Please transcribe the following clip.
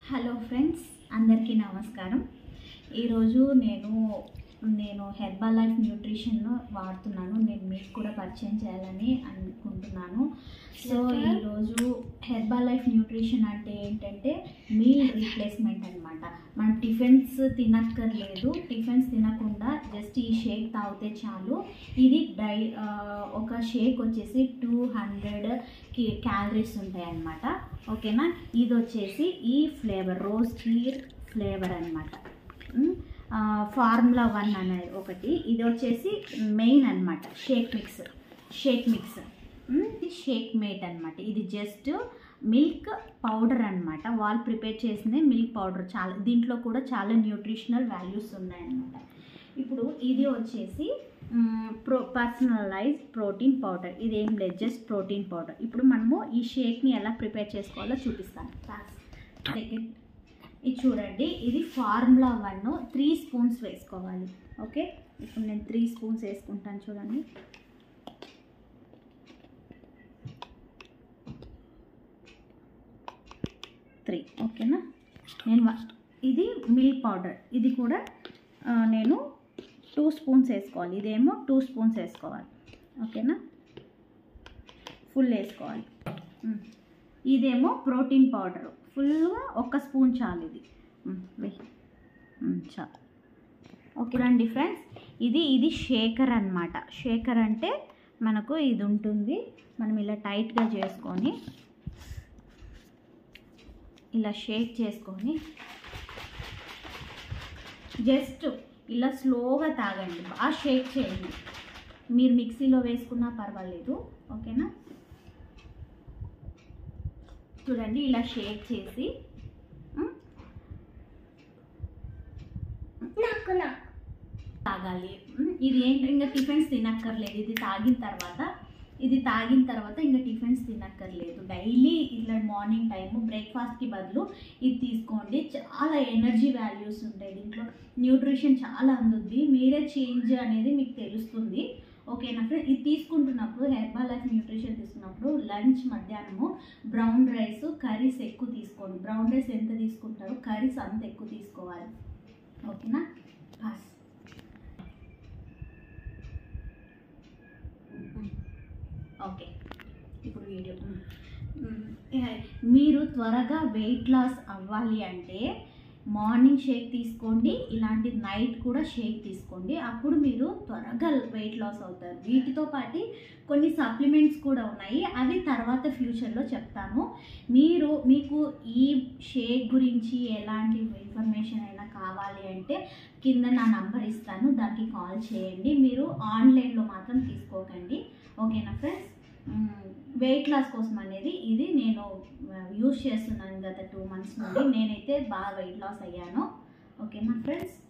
Hello friends అందరికీ నమస్కారం ఈరోజు నేను నేను హెర్బా లైఫ్ న్యూట్రిషన్ వాడుతున్నాను నేను మీకు కూడా పరిచయం చేయాలని అనుకుంటున్నాను సో ఈరోజు హెర్బా లైఫ్ న్యూట్రిషన్ అంటే ఏంటంటే మీల్ రీప్లేస్మెంట్ అనమాట మనం టిఫిన్స్ తినక్కర్లేదు టిఫిన్స్ తినకుండా జస్ట్ ఈ షేక్ తాగితే చాలు ఇది డై ఆ, ఒక షేక్ వచ్చేసి టూ హండ్రెడ్ కి క్యాలరీస్ ఉంటాయి అన్నమాట ఓకేనా ఇది వచ్చేసి ఈ ఫ్లేవర్ రోజ్ కీర్ ఫ్లేవర్ అనమాట ఫార్ములా వన్ అనేది ఒకటి ఇది వచ్చేసి మెయిన్ అన్నమాట షేక్ మిక్స్ షేక్ మిక్స్ ఇది షేక్ మేట్ అన్నమాట ఇది జస్ట్ మిల్క్ పౌడర్ అన్నమాట వాళ్ళు ప్రిపేర్ చేసిందే మిల్క్ పౌడర్ చాలా దీంట్లో కూడా చాలా న్యూట్రిషనల్ వాల్యూస్ ఉన్నాయన్నమాట ఇప్పుడు ఇది వచ్చేసి మ్, ప్రో పర్సనలైజ్ ప్రోటీన్ పౌడర్ ఇది ఏం లేదు జస్ట్ ప్రోటీన్ పౌడర్ ఇప్పుడు మనము ఈ షేక్ని ఎలా ప్రిపేర్ చేసుకోవాలో చూపిస్తాను సెకండ్ ఇది చూడండి ఇది ఫార్ములా వన్ త్రీ స్పూన్స్ వేసుకోవాలి ఓకే ఇప్పుడు నేను త్రీ స్పూన్స్ వేసుకుంటాను చూడండి త్రీ ఓకేనా నేను వ- ఇది మిల్క్ పౌడర్ ఇది కూడా ఆ, నేను టూ స్పూన్స్ వేసుకోవాలి ఇదేమో టూ స్పూన్స్ వేసుకోవాలి ఓకేనా ఫుల్ వేసుకోవాలి ఉమ్. ఇదేమో ప్రోటీన్ పౌడర్ ఫుల్గా ఒక స్పూన్ చాలు ఇది ఉమ్, వెయ్. ఉమ్, చాలు ఓకే రండి ఫ్రెండ్స్ ఇది ఇది షేకర్ అన్నమాట షేకర్ అంటే మనకు ఇది ఉంటుంది మనం ఇలా టైట్గా చేసుకొని ఇలా షేక్ చేసుకొని జస్ట్ ఇలా స్లోగా తాగండి బాగా షేక్ చేయండి మీరు మిక్సీలో వేసుకున్నా పర్వాలేదు ఓకేనా చూడండి ఇలా షేక్ చేసి ఉమ్, నాకు నాకు తాగాలి ఉమ్, ఇది ఏంటి ఇంకా టిఫిన్స్ తినక్కర్లేదు ఇది తాగిన తర్వాత ఇది తాగిన తర్వాత ఇంకా టిఫిన్స్ తినక్కర్లేదు డైలీ ఇలా మార్నింగ్ టైము బ్రేక్ఫాస్ట్కి బదులు ఇది తీసుకోండి చాలా ఎనర్జీ వాల్యూస్ ఉంటాయి దీంట్లో న్యూట్రిషన్ చాలా అందుద్ది మీరే చేంజ్ అనేది మీకు తెలుస్తుంది ఓకేనా ఫ్రెండ్ ఇది తీసుకుంటున్నప్పుడు హెర్బల్ లైఫ్ న్యూట్రిషన్ తీసుకున్నప్పుడు లంచ్ మధ్యాహ్నము బ్రౌన్ రైస్ కర్రీస్ ఎక్కువ తీసుకోండి బ్రౌన్ రైస్ ఎంత తీసుకుంటారో కర్రీస్ అంత ఎక్కువ తీసుకోవాలి ఓకేనా పాస్ ఓకే ఇప్పుడు వీడియో మ్మ్. ఏ- మీరు త్వరగా వెయిట్ లాస్ అవ్వాలి అంటే మార్నింగ్ షేక్ తీసుకోండి ఇలాంటి నైట్ కూడా షేక్ తీసుకోండి అప్పుడు మీరు త్వరగా వెయిట్ లాస్ అవుతారు వీటితో పాటు కొన్ని సప్లిమెంట్స్ కూడా ఉన్నాయి అవి తర్వాత ఫ్యూచర్లో చెప్తాను మీరు మీకు ఈ షేక్ గురించి ఎలాంటి ఇన్ఫర్మేషన్ అయినా కావాలి అంటే కింద నా నంబర్ ఇస్తాను దానికి కాల్ చేయండి మీరు ఆన్లైన్లో మాత్రం తీసుకోకండి ఓకేనా ఫ్రెండ్స్ వెయిట్ లాస్ కోసం అనేది ఇది నేను యూస్ చేస్తున్నాను గత టూ మంత్స్ నుండి నేనైతే బాగా వెయిట్ లాస్ అయ్యాను ఓకేనా ఫ్రెండ్స్